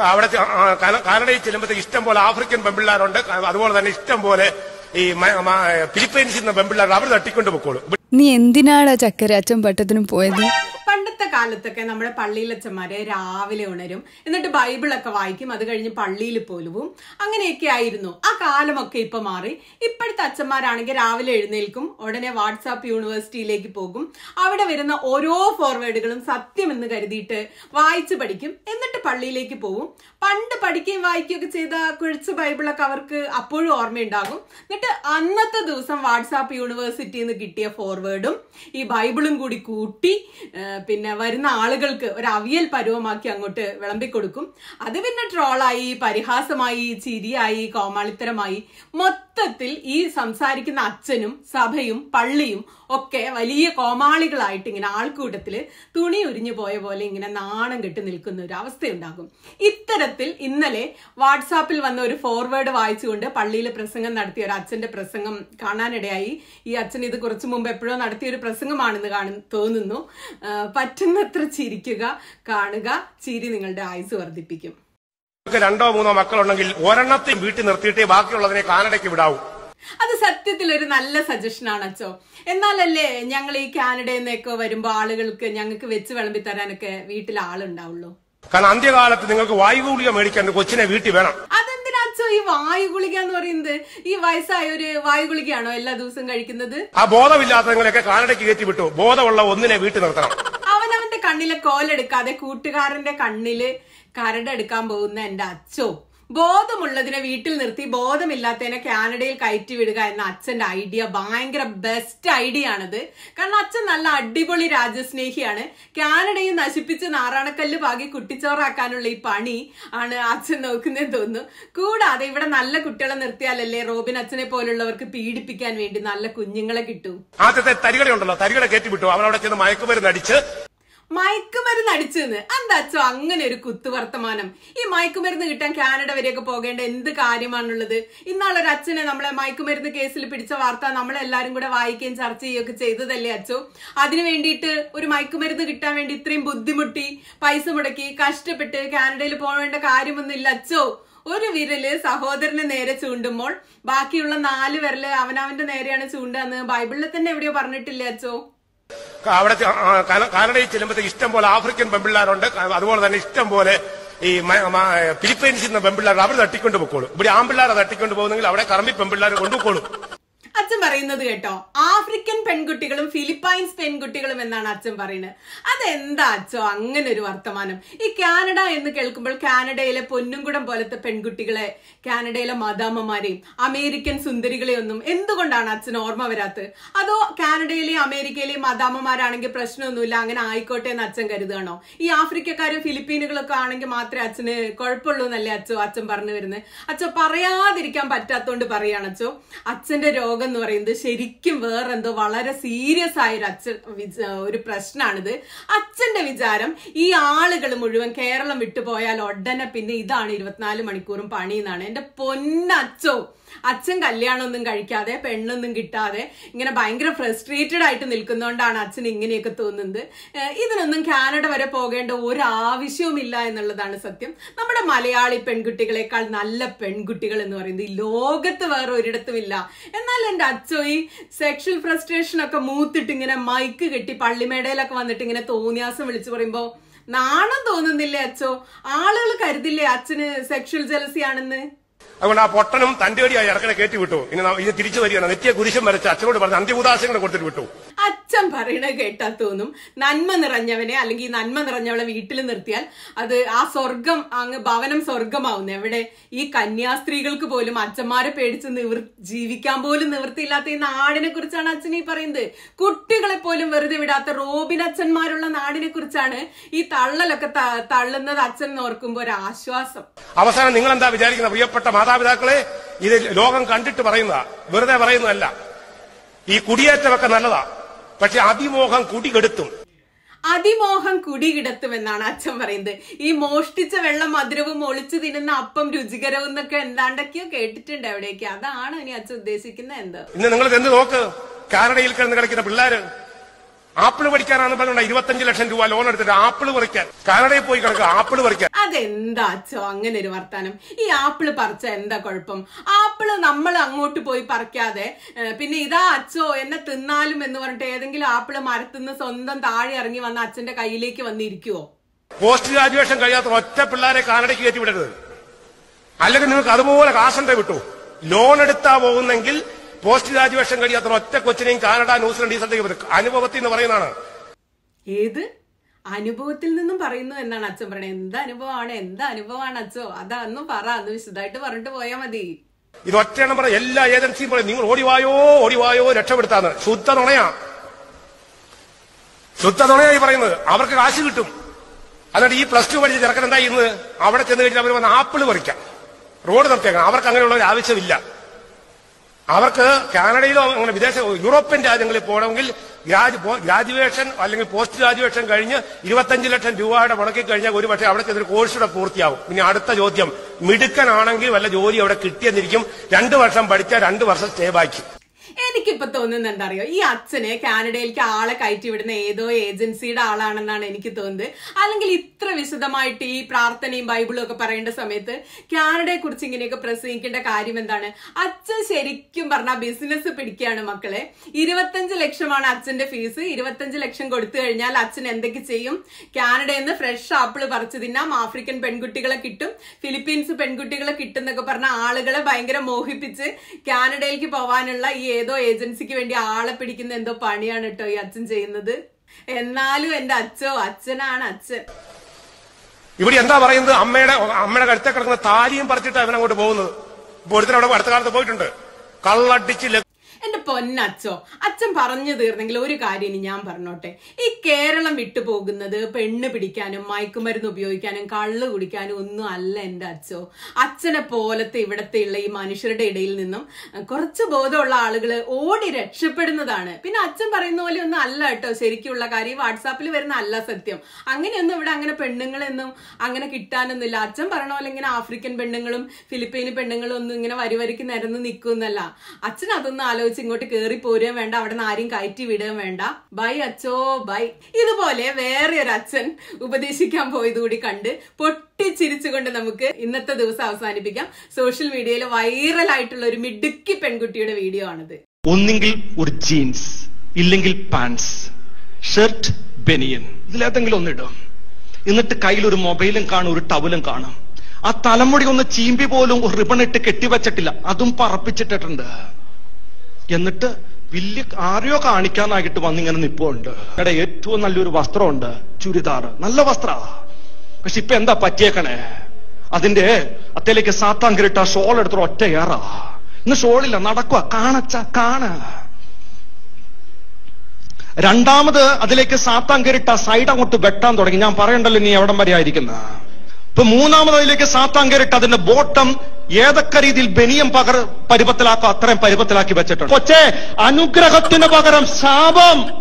അവിടെ ചെ- ആ, കാന- കാനഡയിൽ ചെല്ലുമ്പോഴത്തേക്ക് ഇഷ്ടം പോലെ ആഫ്രിക്കൻ പെമ്പിള്ളാരുണ്ട് അതുപോലെ തന്നെ ഇഷ്ടം പോലെ ഈ മ- മ- ഫിലിപ്പൈൻസിൽ നിന്ന് പെമ്പിള്ളാർ അവർ തട്ടിക്കൊണ്ട് പൊക്കോളും നീ എന്തിനാടാ ചക്കര അച്ഛൻ പട്ടത്തിന് പോയത് പണ്ടത്തെ കാലത്തൊക്കെ നമ്മുടെ പള്ളിയിലച്ചന്മാര് രാവിലെ ഉണരും എന്നിട്ട് ബൈബിളൊക്കെ വായിക്കും അത് കഴിഞ്ഞ് പള്ളിയിൽ പോലും അങ്ങനെയൊക്കെ ആയിരുന്നു ആ കാലമൊക്കെ ഇപ്പൊ മാറി ഇപ്പോഴത്തെ അച്ഛന്മാരാണെങ്കിൽ രാവിലെ എഴുന്നേൽക്കും ഉടനെ വാട്സാപ്പ് യൂണിവേഴ്സിറ്റിയിലേക്ക് പോകും അവിടെ വരുന്ന ഓരോ ഫോർവേഡുകളും സത്യമെന്ന് കരുതിയിട്ട് വായിച്ചു പഠിക്കും എന്നിട്ട് പള്ളിയിലേക്ക് പോകും പണ്ട് പഠിക്കുകയും വായിക്കുകയൊക്കെ ചെയ്ത കുഴിച്ച ബൈബിളൊക്കെ അവർക്ക് അപ്പോഴും ഓർമ്മയുണ്ടാകും എന്നിട്ട് അന്നത്തെ ദിവസം വാട്സാപ്പ് യൂണിവേഴ്സിറ്റിയിൽ നിന്ന് കിട്ടിയ ഫോർവേഡും ഈ ബൈബിളും കൂടി കൂട്ടി ആ, പിന്നെ വരുന്ന ആളുകൾക്ക് ഒരു അവിയൽ പരുവമാക്കി അങ്ങോട്ട് വിളമ്പിക്കൊടുക്കും അത് പിന്നെ ട്രോളായി പരിഹാസമായി ചിരിയായി കോമാളിത്തരമായി മൊത്തത്തിൽ ഈ സംസാരിക്കുന്ന അച്ഛനും സഭയും പള്ളിയും ഒക്കെ വലിയ കോമാളികളായിട്ട് ഇങ്ങനെ ആൾക്കൂട്ടത്തില് തുണി ഉരിഞ്ഞു പോയ പോലെ ഇങ്ങനെ നാണം കെട്ട് നിൽക്കുന്ന ഒരു അവസ്ഥയുണ്ടാകും ഇത്തരത്തിൽ ഇന്നലെ വാട്സാപ്പിൽ വന്ന ഒരു ഫോർവേഡ് വായിച്ചുകൊണ്ട് പള്ളിയിൽ പ്രസംഗം നടത്തിയ ഒരു അച്ഛന്റെ പ്രസംഗം കാണാനിടയായി ഈ അച്ഛൻ ഇത് കുറച്ചു മുമ്പ് എപ്പോഴോ നടത്തിയ ഒരു പ്രസംഗമാണെന്ന് കാണു തോന്നുന്നു ആ, പറ്റുന്നത്ര ചിരിക്കുക കാണുക ചിരി നിങ്ങളുടെ ആയുസ് വർദ്ധിപ്പിക്കും നിങ്ങൾക്ക് രണ്ടോ മൂന്നോ മക്കളുണ്ടെങ്കിൽ ഒരെണ്ണത്തെയും വീട്ടിൽ നിർത്തിയിട്ടേ ബാക്കിയുള്ളതിനെ കാനഡയ്ക്ക് വിടാവൂ അത് സത്യത്തിൽ ഒരു നല്ല സജഷൻ ആണ് അച്ചോ എന്നാലല്ലേ ഞങ്ങൾ ഈ കാനഡയിൽ നിന്നൊക്കെ വരുമ്പോ ആളുകൾക്ക് ഞങ്ങൾക്ക് വെച്ച് വിളമ്പി തരാനൊക്കെ വീട്ടിൽ ആളുണ്ടാവുള്ളൂ കാരണം അന്ത്യകാലത്ത് നിങ്ങൾക്ക് വായുഗുളിക മേടിക്കാൻ ഒരു കൊച്ചിനെ വീട്ടിൽ വേണം അതെന്തിനാ അച്ചോ ഈ വായു ഗുളിക എന്ന് പറയുന്നത് ഈ വയസ്സായ ഒരു വായു ഗുളികയാണോ എല്ലാ ദിവസവും കഴിക്കുന്നത് ആ ബോധമില്ലാത്തവങ്ങളെയൊക്കെ കാനഡയ്ക്ക് കയറ്റി വിട്ടു ബോധമുള്ള ഒന്നിനെ വീട്ടിൽ നിർത്തണം അവനവന്റെ കണ്ണിലെ കോലെടുക്കാതെ കൂട്ടുകാരന്റെ കണ്ണില് കരടെടുക്കാൻ പോകുന്ന എന്റെ അച്ചോ ബോധമുള്ളതിനെ വീട്ടിൽ നിർത്തി ബോധമില്ലാത്തതിനെ കാനഡയിൽ കയറ്റി വിടുക എന്ന അച്ഛന്റെ ഐഡിയ ഭയങ്കര ബെസ്റ്റ് ഐഡിയ ആണത് കാരണം അച്ഛൻ നല്ല അടിപൊളി രാജ്യസ്നേഹിയാണ് കാനഡയെ നശിപ്പിച്ച് നാറാണക്കല്ല് പാകി കുട്ടിച്ചോറാക്കാനുള്ള ഈ പണി ആണ് അച്ഛൻ നോക്കുന്നതെന്ന് തോന്നുന്നു കൂടാതെ ഇവിടെ നല്ല കുട്ടികളെ നിർത്തിയാലല്ലേ റോബിൻ അച്ഛനെ പോലുള്ളവർക്ക് പീഡിപ്പിക്കാൻ വേണ്ടി നല്ല കുഞ്ഞുങ്ങളെ കിട്ടൂ ആദ്യത്തെ തരികളെ ഉണ്ടല്ലോ തരികളെ കയറ്റി വിട്ടു അവനവിടെ ചെന്ന് മയക്കുമരുന്ന് അടിച്ച് മയക്കുമരുന്ന് അടിച്ചെന്ന് എന്താച്ചോ അങ്ങനെ ഒരു കുത്തുവർത്തമാനം ഈ മയക്കുമരുന്ന് കിട്ടാൻ കാനഡ വരെയൊക്കെ പോകേണ്ട എന്ത് കാര്യമാണുള്ളത് ഇന്നാളൊരു അച്ഛനെ നമ്മളെ മയക്കുമരുന്ന് കേസിൽ പിടിച്ച വാർത്ത നമ്മളെല്ലാരും കൂടെ വായിക്കുകയും ചർച്ച ചെയ്യുകയൊക്കെ ചെയ്തതല്ലേ അച്ചോ അതിനു വേണ്ടിയിട്ട് ഒരു മയക്കുമരുന്ന് കിട്ടാൻ വേണ്ടി ഇത്രയും ബുദ്ധിമുട്ടി പൈസ മുടക്കി കഷ്ടപ്പെട്ട് കാനഡയിൽ പോകേണ്ട കാര്യമൊന്നുമില്ല അച്ചോ ഒരു വിരല് സഹോദരന് നേരെ ചൂണ്ടുമ്പോൾ ബാക്കിയുള്ള നാല് വിരല് അവനവന്റെ നേരെയാണ് ചൂണ്ടാന്ന് ബൈബിളിൽ തന്നെ എവിടെയോ പറഞ്ഞിട്ടില്ലേ അച്ചോ അവിടെ ചെ- ആ, കാന- കാനഡയിൽ ചെല്ലുമ്പോഴത്തേക്ക് ഇഷ്ടം പോലെ ആഫ്രിക്കൻ പെമ്പിള്ളാരുണ്ട് അതുപോലെ തന്നെ ഇഷ്ടം പോലെ ഈ മ- മ- ഫിലിപ്പൈൻസിൽ നിന്ന് പെമ്പിള്ളാർ അവർ തട്ടിക്കൊണ്ട് പൊക്കോളും ഇവിടെ ആമ്പിള്ളാരെ തട്ടിക്കൊണ്ട് പോകുന്നെങ്കിൽ അവിടെ കറമ്പി പെമ്പിള്ളാരെ കൊണ്ടുപോക്കോളും അച്ഛൻ പറയുന്നത് കേട്ടോ ആഫ്രിക്കൻ പെൺകുട്ടികളും ഫിലിപ്പൈൻസ് പെൺകുട്ടികളും എന്നാണ് അച്ഛൻ പറയുന്നത് അതെന്താ അച്ഛോ അങ്ങനെ ഒരു വർത്തമാനം ഈ കാനഡ എന്ന് കേൾക്കുമ്പോൾ കാനഡയിലെ പൊന്നുംകുടം പോലത്തെ പെൺകുട്ടികളെ കാനഡയിലെ മദാമ്മമാരെയും അമേരിക്കൻ സുന്ദരികളെയൊന്നും എന്തുകൊണ്ടാണ് അച്ഛൻ ഓർമ്മ വരാത്തത് അതോ കാനഡയിലെയും അമേരിക്കയിലെയും മദാമ്മമാരാണെങ്കിൽ പ്രശ്നമൊന്നുമില്ല അങ്ങനെ ആയിക്കോട്ടെ എന്ന് അച്ഛൻ കരുതുകയാണോ ഈ ആഫ്രിക്കക്കാരും ഫിലിപ്പീനുകളൊക്കെ ആണെങ്കിൽ മാത്രമേ അച്ഛന് കുഴപ്പമുള്ളൂ എന്നല്ലേ അച്ഛോ അച്ഛൻ പറഞ്ഞു വരുന്നത് അച്ഛോ പറയാതിരിക്കാൻ പറ്റാത്തോണ്ട് പറയാണ് അച്ഛോ അച്ഛന്റെ രോഗം എന്ന് പറയുന്നത് ശരിക്കും വേറെന്തോ വളരെ സീരിയസ് ആയ ഒരു അച്ഛൻ വിച- ഒരു പ്രശ്നമാണിത് അച്ഛന്റെ വിചാരം ഈ ആളുകൾ മുഴുവൻ കേരളം വിട്ടുപോയാൽ ഉടനെ പിന്നെ ഇതാണ് ഇരുപത്തിനാല് മണിക്കൂറും പണി എന്നാണ് എന്റെ പൊന്നച്ചോ അച്ഛൻ കല്യാണമൊന്നും കഴിക്കാതെ പെണ്ണൊന്നും കിട്ടാതെ ഇങ്ങനെ ഭയങ്കര ഫ്രസ്ട്രേറ്റഡ് ആയിട്ട് നിൽക്കുന്നതുകൊണ്ടാണ് അച്ഛൻ ഇങ്ങനെയൊക്കെ തോന്നുന്നത് ഏഹ് ഇതിനൊന്നും കാനഡ വരെ പോകേണ്ട ഒരു ആവശ്യവുമില്ല എന്നുള്ളതാണ് സത്യം നമ്മുടെ മലയാളി പെൺകുട്ടികളെക്കാൾ നല്ല പെൺകുട്ടികൾ എന്ന് പറയുന്നത് ഈ ലോകത്ത് വേറെ ഒരിടത്തുമില്ല എന്നാൽ എന്റെ അച്ഛോ ഈ സെക്ഷൽ ഫ്രസ്ട്രേഷൻ ഒക്കെ മൂത്തിട്ട് ഇങ്ങനെ മൈക്ക് കെട്ടി പള്ളിമേടയിലൊക്കെ വന്നിട്ട് ഇങ്ങനെ തോന്നിയാസം വിളിച്ചു പറയുമ്പോ നാണം തോന്നുന്നില്ലേ അച്ഛോ ആളുകൾ കരുതില്ലേ അച്ഛന് സെക്ഷൽ ജലസി ആണെന്ന് അതുകൊണ്ട് ആ പൊട്ടനും തന്റെ അടിയായി ഇറക്കനെ കയറ്റി വിട്ടു ഇനി ന- ഇനി തിരിച്ചു വരികയാണ് നെറ്റിയ കുരിശം വരച്ച് അച്ഛനോട് പറഞ്ഞ് അന്ത്യഉദാശങ്ങൾ കൊടുത്തിട്ട് വിട്ടു അച്ഛൻ പറയണത് കേട്ടാ തോന്നും നന്മ നിറഞ്ഞവനെ അല്ലെങ്കിൽ ഈ നന്മ നിറഞ്ഞവളെ വീട്ടിൽ നിർത്തിയാൽ അത് ആ സ്വർഗം അങ്ങ് ഭവനം സ്വർഗമാവുന്നു എവിടെ ഈ കന്യാസ്ത്രീകൾക്ക് പോലും അച്ഛന്മാരെ പേടിച്ച് നിവർ ജീവിക്കാൻ പോലും നിവൃത്തിയില്ലാത്ത ഈ നാടിനെ കുറിച്ചാണ് അച്ഛൻ ഈ പറയുന്നത് കുട്ടികളെ പോലും വെറുതെ വിടാത്ത റോബിൻ അച്ഛന്മാരുള്ള നാടിനെ കുറിച്ചാണ് ഈ തള്ളലൊക്കെ ത- തള്ളുന്നത് അച്ഛൻ ഓർക്കുമ്പോ ഒരു ആശ്വാസം അവസാനം നിങ്ങൾ എന്താ വിചാരിക്കുന്ന പ്രിയപ്പെട്ട മാതാപിതാക്കളെ ഇത് ലോകം കണ്ടിട്ട് പറയുന്നതാ വെറുതെ പറയുന്നതല്ല ഈ കുടിയേറ്റമൊക്കെ നല്ലതാ പക്ഷെ അതിമോഹം കുടികെടുത്തും അതിമോഹം കുടികിടത്തുമെന്നാണ് അച്ഛൻ പറയുന്നത് ഈ മോഷ്ടിച്ച വെള്ളം മധുരവും ഒളിച്ചു തിന്നുന്ന അപ്പം രുചികരവും എന്നൊക്കെ എന്താണ്ടൊക്കെയോ കേട്ടിട്ടുണ്ട് എവിടേക്ക് അതാണ് ഇനി അച്ഛൻ ഉദ്ദേശിക്കുന്നത് എന്തോ ഇന്ന് നിങ്ങൾ എന്ത് നോക്ക് കാനഡയിൽ കിടന്ന് കളിക്കുന്ന പിള്ളേര് ആപ്പിള് പറിക്കാനാണെന്ന് പറഞ്ഞുകൊണ്ട് ഇരുപത്തഞ്ച് ലക്ഷം രൂപ ലോൺ എടുത്തിട്ട് ആപ്പിള് പറിക്കാൻ കാനഡയിൽ പോയി കിടക്കുക ആപ്പിള് പറിക്കാൻ അതെന്താ അച്ഛോ അങ്ങനെ ഒരു വർത്താനം ഈ ആപ്പിള് പറിച്ച എന്താ കുഴപ്പം ആപ്പിള് നമ്മൾ അങ്ങോട്ട് പോയി പറിക്കാതെ ഏ, പിന്നെ ഇതാ അച്ഛോ എന്നെ തിന്നാലും എന്ന് പറഞ്ഞിട്ട് ഏതെങ്കിലും ആപ്പിള് മരത്തുനിന്ന് സ്വന്തം താഴെ ഇറങ്ങി വന്ന അച്ഛന്റെ കയ്യിലേക്ക് വന്നിരിക്കുവോ പോസ്റ്റ് ഗ്രാജുവേഷൻ കഴിയാത്ത ഒറ്റ പിള്ളേരെ കാനഡയ്ക്ക് കയറ്റി വിടരുത് അല്ലെങ്കിൽ നിങ്ങൾക്ക് അതുപോലെ കാശുണ്ടേ വിട്ടു ലോൺ എടുത്താ പോകുന്നെങ്കിൽ പോസ്റ്റ് ഗ്രാജുവേഷൻ കഴിയാത്ത ഒറ്റ കൊച്ചിനെയും കാനഡ ന്യൂസിലൻഡ് ഈ സ്ഥലത്തേക്ക് വിടും അനുഭവത്തിൽ എന്ന് പറയുന്നതാണ് ഏത് അനുഭവത്തിൽ നിന്നും പറയുന്നു എന്നാണ് അച്ഛൻ പറയുന്നത് എന്ത് അനുഭവമാണ് എന്ത് അനുഭവമാണ് അച്ഛോ അതൊന്നും പറ അന്ന് വിശദമായിട്ട് പറഞ്ഞിട്ട് പോയാ മതി ഇത് ഒറ്റയെണ്ണം പറഞ്ഞ എല്ലാ ഏജൻസിയും പറയും നിങ്ങൾ ഓടിവായോ ഓടിവായോ രക്ഷപ്പെടുത്താന്ന് ശുദ്ധ നുണയാ ശുദ്ധ നുണയായി പറയുന്നത് അവർക്ക് കാശ് കിട്ടും എന്നിട്ട് ഈ പ്ലസ് ടു പഠിച്ച ചെറുക്കൻ എന്താ ഇന്ന് അവിടെ ചെന്ന് കഴിഞ്ഞാൽ അവർ വന്ന് ആപ്പിള് പറിക്കാം റോഡ് നിർത്തിയേക്കാം അവർക്ക് അങ്ങനെയുള്ള ഒരു ആവശ്യമില്ല അവർക്ക് കാനഡയിലോ അങ്ങനെ വിദേശ യൂറോപ്യൻ രാജ്യങ്ങളിൽ പോകണമെങ്കിൽ ഗ്രാജു പോ- ഗ്രാജുവേഷൻ അല്ലെങ്കിൽ പോസ്റ്റ് ഗ്രാജുവേഷൻ കഴിഞ്ഞ് ഇരുപത്തഞ്ച് ലക്ഷം രൂപയുടെ മുടക്കി കഴിഞ്ഞാൽ ഒരു പക്ഷേ അവിടെ ചെന്നൊരു കോഴ്സ് കൂടെ പൂർത്തിയാവും ഇനി അടുത്ത ചോദ്യം മിടുക്കനാണെങ്കിൽ വല്ല ജോലി അവിടെ കിട്ടിയെന്നിരിക്കും രണ്ടു വർഷം പഠിച്ചാൽ രണ്ടു വർഷം സ്റ്റേ ബാക്കി എനിക്കിപ്പോ തോന്നുന്നത് എന്താ അറിയോ ഈ അച്ഛനെ കാനഡയിലേക്ക് ആളെ കയറ്റി വിടുന്ന ഏതോ ഏജൻസിയുടെ ആളാണെന്നാണ് എനിക്ക് തോന്നുന്നത് അല്ലെങ്കിൽ ഇത്ര വിശദമായിട്ട് ഈ പ്രാർത്ഥനയും ബൈബിളും ഒക്കെ പറയേണ്ട സമയത്ത് കാനഡയെ കുറിച്ച് ഇങ്ങനെയൊക്കെ പ്രസംഗിക്കേണ്ട കാര്യം എന്താണ് അച്ഛൻ ശരിക്കും പറഞ്ഞാൽ ബിസിനസ് പിടിക്കുകയാണ് മക്കളെ ഇരുപത്തഞ്ച് ലക്ഷമാണ് അച്ഛന്റെ ഫീസ് ഇരുപത്തഞ്ച് ലക്ഷം കൊടുത്തു കഴിഞ്ഞാൽ അച്ഛൻ എന്തൊക്കെ ചെയ്യും കാനഡയിൽ നിന്ന് ഫ്രഷ് ആപ്പിള് പറിച്ചു തിന്നാം ആഫ്രിക്കൻ പെൺകുട്ടികളെ കിട്ടും ഫിലിപ്പീൻസ് പെൺകുട്ടികളെ കിട്ടും എന്നൊക്കെ പറഞ്ഞ ആളുകളെ ഭയങ്കര മോഹിപ്പിച്ച് കാനഡയിലേക്ക് പോവാനുള്ള ഈ ഏതോ ഏജൻസിക്ക് വേണ്ടി ആളെ പിടിക്കുന്ന എന്തോ പണിയാണ് കേട്ടോ ഈ അച്ഛൻ ചെയ്യുന്നത് എന്നാലും എന്റെ അച്ഛോ അച്ഛനാണ് അച്ഛൻ ഇവിടെ എന്താ പറയുന്നത് അമ്മയുടെ അമ്മയുടെ കഴുത്തെ കിടക്കുന്ന താലിയും പറിച്ചിട്ട് അവൻ അങ്ങോട്ട് പോകുന്നത് ഇപ്പൊ ഒരുത്തരവിടെ അടുത്ത കാലത്ത് പോയിട്ടുണ്ട് കള്ളടിച്ച് ല- എന്റെ പൊന്നച്ചോ അച്ഛൻ പറഞ്ഞു തീർന്നെങ്കിൽ ഒരു കാര്യം ഇനി ഞാൻ പറഞ്ഞോട്ടെ ഈ കേരളം വിട്ടു പോകുന്നത് പെണ്ണ് പിടിക്കാനും മയക്കുമരുന്ന് ഉപയോഗിക്കാനും കള്ള് കുടിക്കാനും ഒന്നും അല്ല എന്റെ അച്ഛോ അച്ഛനെ പോലത്തെ ഇവിടത്തെ ഉള്ള ഈ മനുഷ്യരുടെ ഇടയിൽ നിന്നും അഹ് കുറച്ച് ബോധമുള്ള ആളുകൾ ഓടി രക്ഷപ്പെടുന്നതാണ് പിന്നെ അച്ഛൻ പറയുന്ന പോലെ ഒന്നും അല്ല കേട്ടോ ശരിക്കുള്ള കാര്യം വാട്സാപ്പിൽ വരുന്ന അല്ല സത്യം അങ്ങനെയൊന്നും ഇവിടെ അങ്ങനെ പെണ്ണുങ്ങളെന്നും അങ്ങനെ കിട്ടാനൊന്നുമില്ല അച്ഛൻ പറഞ്ഞ പോലെ ഇങ്ങനെ ആഫ്രിക്കൻ പെണ്ണുങ്ങളും ഫിലിപ്പീന് പെണ്ണുങ്ങളും ഒന്നും ഇങ്ങനെ വരി വരിക്ക് നിരന്ന് നിൽക്കുന്നല്ല അച്ഛൻ അതൊന്നും ആലോചിച്ച് ഇങ്ങോട്ട് കേറി പോരുകയും വേണ്ട അവിടെ നിന്ന് ആരെയും കയറ്റി വിടുകയും വേണ്ട ബൈ അച്ഛോ ബൈ ഇതുപോലെ വേറെ ഒരു അച്ഛൻ ഉപദേശിക്കാൻ പോയത് കൂടി കണ്ട് പൊട്ടിച്ചിരിച്ചുകൊണ്ട് നമുക്ക് ഇന്നത്തെ ദിവസം അവസാനിപ്പിക്കാം സോഷ്യൽ മീഡിയയിൽ വൈറലായിട്ടുള്ള ഒരു മിടുക്കി പെൺകുട്ടിയുടെ വീഡിയോ ആണിത് ഒന്നെങ്കിൽ ഒരു ജീൻസ് ഇല്ലെങ്കിൽ പാൻസ് ഷർട്ട് ബനിയൻ ഇതിലേതെങ്കിലും ഒന്നിടും എന്നിട്ട് കയ്യിൽ ഒരു മൊബൈലും കാണും ഒരു ടവലും കാണും ആ തലമുടി ഒന്ന് ചീമ്പി പോലും ഒരു റിബൺ ഇട്ട് കെട്ടിവെച്ചിട്ടില്ല അതും പറപ്പിച്ചിട്ടിട്ടുണ്ട് എന്നിട്ട് വലിയ ആരെയോ കാണിക്കാനായിട്ട് വന്നിങ്ങനെ നിപ്പുണ്ട് എടാ ഏറ്റവും നല്ലൊരു വസ്ത്രമുണ്ട് ചുരിദാർ നല്ല വസ്ത്ര പക്ഷെ ഇപ്പൊ എന്താ പറ്റിയേക്കണേ അതിന്റെ അത്തേലേക്ക് സാത്താങ്കിരിട്ട ഷോൾ എടുത്തിട്ട് ഒറ്റ ഏറാ ഇന്ന് ഷോളില്ല നടക്കുക കാണച്ച കാണ രണ്ടാമത് അതിലേക്ക് സാത്താൻ കയറിട്ട സൈഡ് അങ്ങോട്ട് വെട്ടാൻ തുടങ്ങി ഞാൻ പറയണ്ടല്ലോ നീ എവിടം വരെ ആയിരിക്കുന്ന ഇപ്പൊ മൂന്നാമത് അതിലേക്ക് സാത്താൻ കയറിട്ട് അതിന്റെ ബോട്ടം ഏതൊക്കെ രീതിയിൽ ബനിയം പകർ പരുവത്തിലാക്കോ അത്രയും പരുവത്തിലാക്കി വെച്ചിട്ടുണ്ട് കൊച്ചേ അനുഗ്രഹത്തിന് പകരം ശാപം